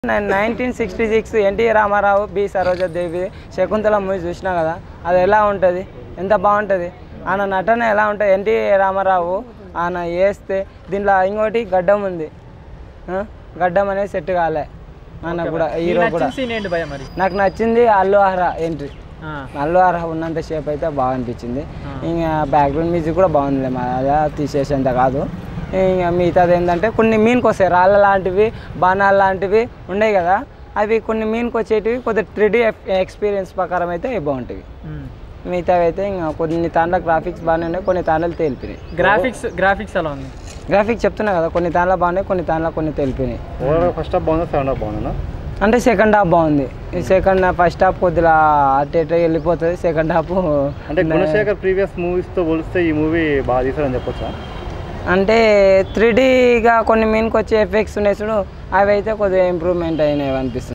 Nineteen sixty six N T Rama Rao B Saroja Devi Shakuntala movie చూసినా కదా అది ఎలా ఉంటుంది ఎంత బాగుంటుంది ఆయన నటన ఎలా ఉంటుంది ఎన్టీ రామారావు ఆయన వేస్తే దీంట్లో ఇంకోటి గడ్డం ఉంది ఆ? గడ్డం అనేది సెట్ కాలే ఆయన కూడా హీరో కూడా సీన్ ఏంటి భయ మరి నాకు నచ్చింది అల్లు ఆహ్రా ఎంట్రీ ఆ, అల్లు ఆహ్రా ఉన్నంత షేప్ అయితే బాగా అనిపించింది ఇంకా బ్యాక్గ్రౌండ్ మ్యూజిక్ కూడా బాగుంది మా అలా తీసేసేంత కాదు ఇంకా మిగతాది ఏంటంటే కొన్ని మీన్కి వస్తాయి రాళ్ళ లాంటివి బాణాలు లాంటివి ఉన్నాయి కదా అవి కొన్ని మీన్కి వచ్చేటివి కొద్దిగా త్రీ ఎక్స్పీరియన్స్ ప్రకారం అయితే ఇవి బాగుంటాయి ఉమ్. మిగతావి అయితే ఇంకా కొన్ని తాండ్ల గ్రాఫిక్స్ బాగానే ఉన్నాయి కొన్ని తాండ్లు తేలిపినాయి గ్రాఫిక్స్ గ్రాఫిక్స్ ఎలా ఉంది గ్రాఫిక్స్ చెప్తున్నా కదా కొన్ని తాండ్ల బాగున్నాయి కొన్ని తాండ్ల కొన్ని తెలిపినాయి ఓవరాల్ ఫస్ట్ హాఫ్ బాగుందా సెకండ్ హాఫ్ బాగుందా అంటే సెకండ్ హాఫ్ బాగుంది ఈ సెకండ్ ఫస్ట్ హాఫ్ కొద్దిగా అటు ఇటు వెళ్ళిపోతుంది సెకండ్ హాఫ్ అంటే గుణశేఖర్ ప్రీవియస్ మూవీస్తో పోలిస్తే ఈ మూవీ బాగా తీసారని చెప్పొచ్చా అంటే త్రీ డీగా కొన్ని మీన్కి వచ్చే ఎఫెక్ట్స్ ఉన్నాయి చూడు అవి అయితే కొద్దిగా ఇంప్రూవ్మెంట్ అయినాయి అనిపిస్తుంది